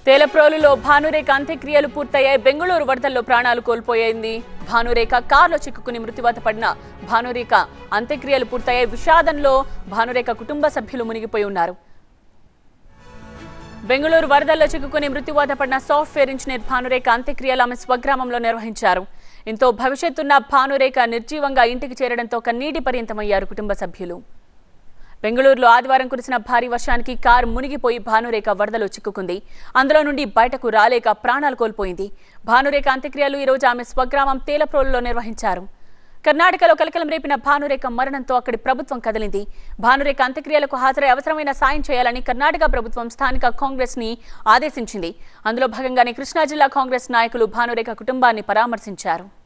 తేలప్రోలులో భానురేఖ అంత్యక్రియలు పూర్తయ్యాయి బెంగళూరు వరదల్లో ప్రాణాలు కోల్పోయింది భానురేఖ కారులో చిక్కుకుని మృత్యువాత పడిన భానురేఖ అంత్యక్రియలు పూర్తయ్యాయి విషాదంలో భానురేఖ కుటుంబ సభ్యులు మునిగిపోయి ఉన్నారు బెంగళూరు వరదల్లో చిక్కుకుని మృత్యువాత పడిన సాఫ్ట్వేర్ ఇంజనీర్ భానురేఖ అంత్యక్రియలు ఆమె స్వగ్రామంలో నిర్వహించారు ఎంతో భవిష్యత్తున్న భానురేఖ నిర్జీవంగా ఇంటికి చేరడంతో కన్నీటి పర్యంతమయ్యారు కుటుంబ సభ్యులు బెంగళూరులో ఆదివారం కురిసిన భారీ వర్షానికి కారు మునిగిపోయి భానురేఖ వరదలో చిక్కుకుంది అందులో నుండి బయటకు రాలేక ప్రాణాలు కోల్పోయింది భానురేఖ అంత్యక్రియలు ఈ రోజు ఆమె స్వగ్రామం తేలప్రోలులో నిర్వహించారు కర్ణాటకలో కలకలం రేపిన భానురేఖ మరణంతో అక్కడి ప్రభుత్వం కదిలింది భానురేఖ అంత్యక్రియలకు హాజరై అవసరమైన సాయం చేయాలని కర్ణాటక ప్రభుత్వం స్థానిక కాంగ్రెస్ ని ఆదేశించింది అందులో భాగంగానే కృష్ణా జిల్లా కాంగ్రెస్ నాయకులు భానురేఖ కుటుంబాన్ని పరామర్శించారు